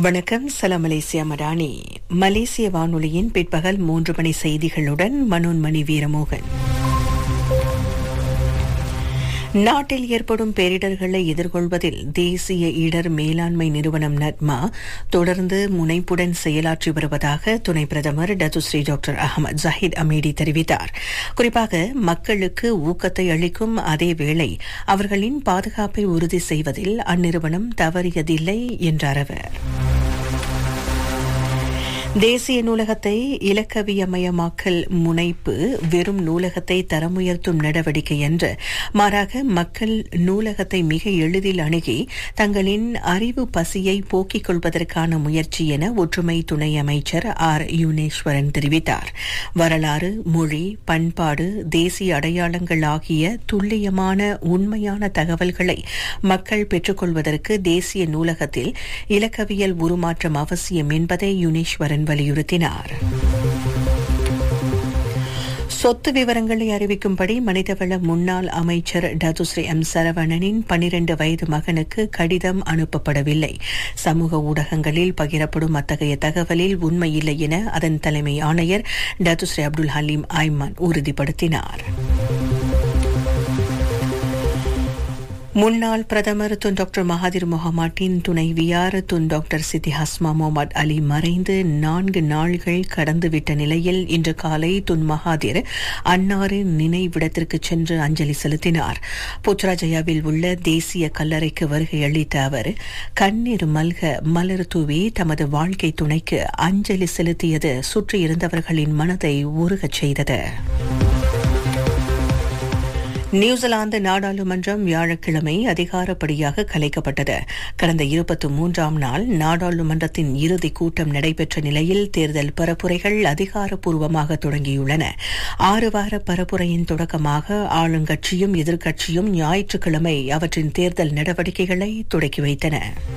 வணக்கம் சலாம் மலேசியா மடானி மலேசிய வானொலியின் பிற்பகல் மூன்று மணி செய்திகளுடன் மனோன்மணி வீரமோகன் நாட்டில் ஏற்படும் பேரிடர்களை எதிர்கொள்வதில் தேசிய இடர் மேலாண்மை நிறுவனம் நட்மா தொடர்ந்து முனைப்புடன் செயலாற்றி வருவதாக துணை பிரதமர் Datuk Seri doctor Ahmad Zahid Hamidi தெரிவித்தார் குறிப்பாக மக்களுக்கு ஊக்கத்தை அளிக்கும் அதே வேளை அவர்களின் பாதுகாப்பை உறுதி செய்வதில் அந்நிறுவனம் தவறியதில்லை என்றார் அவர் தேசிய நூலகத்தை இலக்கவியமயமாக்கல் முனைப்பு வெறும் நூலகத்தை தரமுயர்த்தும் நடவடிக்கை என்று மாறாக மக்கள் நூலகத்தை மிக எளிதில் அணுகி தங்களின் அறிவு பசியை போக்கிக் கொள்வதற்கான முயற்சி என ஒற்றுமை துணை அமைச்சர் ஆர் யுனேஸ்வரன் தெரிவித்தார் வரலாறு மொழி பண்பாடு தேசிய அடையாளங்கள் ஆகிய துல்லியமான உண்மையான தகவல்களை மக்கள் பெற்றுக்கொள்வதற்கு தேசிய நூலகத்தில் இலக்கவியல் உருமாற்றம் அவசியம் என்பதை யுனேஸ்வரன் வலியுறுத்தினார் சொத்து விவரங்களை அறிவிக்கும்படி மனிதவள முன்னாள் அமைச்சர் டதுஸ்ரீ எம் சரவணனின் பனிரண்டு வயது மகனுக்கு கடிதம் அனுப்பப்படவில்லை சமூக ஊடகங்களில் பகிரப்படும் அத்தகைய தகவலில் உண்மையில்லை என அதன் தலைமை ஆணையர் டதுஸ்ரீ அப்துல் ஹலீம் ஐமான் உறுதிப்படுத்தினார் முன்னாள் பிரதமர் துன் டாக்டர் மகாதிர் முகமாட்டின் துணைவியார் துன் டாக்டர் சித்தி ஹஸ்மா முகமது அலி மறைந்து நான்கு நாள்கள் கடந்துவிட்ட நிலையில் இன்று காலை துன் மகாதிர் அன்னாரின் நினைவிடத்திற்கு சென்று அஞ்சலி செலுத்தினார் புத்ராஜயாவில் உள்ள தேசிய கல்லறைக்கு வருகை அளித்த அவர் கண்ணீர் மல்க மலர் தூவி தமது வாழ்க்கை துணைக்கு அஞ்சலி செலுத்தியது சுற்றியிருந்தவர்களின் மனதை உருகச் செய்தது நியூசிலாந்து நாடாளுமன்றம் வியாழக்கிழமை அதிகாரப்படியாக கலைக்கப்பட்டது கடந்த இருபத்தி மூன்றாம் நாள் நாடாளுமன்றத்தின் இறுதி கூட்டம் நடைபெற்ற நிலையில் தேர்தல் பரப்புரைகள் அதிகாரப்பூர்வமாக தொடங்கியுள்ளன ஆறு வார பரப்புரையின் தொடக்கமாக ஆளுங்கட்சியும் எதிர்க்கட்சியும் ஞாயிற்றுக்கிழமை அவற்றின் தேர்தல் நடவடிக்கைகளை தொடக்கி வைத்தன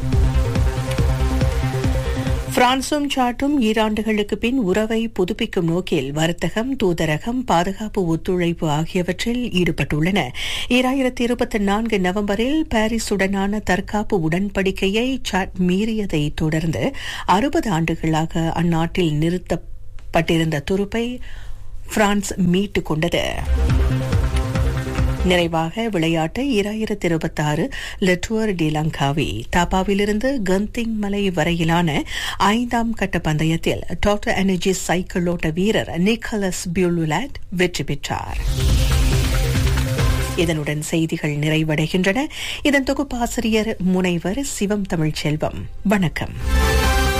பிரான்சும் சாட்டும் ஈராண்டுகளுக்கு பின் உறவை புதுப்பிக்கும் நோக்கில் வர்த்தகம் தூதரகம் பாதுகாப்பு ஒத்துழைப்பு ஆகியவற்றில் ஈடுபட்டுள்ளன ஈராயிரத்தி இருபத்தி நான்கு நவம்பரில் பாரிஸுடனான தற்காப்பு உடன்படிக்கையை சாட் மீறியதை தொடர்ந்து அறுபது ஆண்டுகளாக அந்நாட்டில் நிறுத்தப்பட்டிருந்த துருப்பை பிரான்ஸ் மீட்டுக் கொண்டது நிறைவாக விளையாட்டு இராயிரத்தி இருபத்தி ஆறு லெட்டுவர் டி லங்காவி தாப்பாவிலிருந்து கந்திங் மலை வரையிலான ஐந்தாம் கட்ட பந்தயத்தில் டாக்டர் எனர்ஜி சைக்கிள் ஓட்ட வீரர் நிக்கலஸ் பியூலுலாட் வெற்றி பெற்றார் இதனுடன் செய்திகள் நிறைவடைகின்றன இதன் தொகுப்பாசிரியர் முனைவர் சிவம் தமிழ்ச்செல்வம் வணக்கம்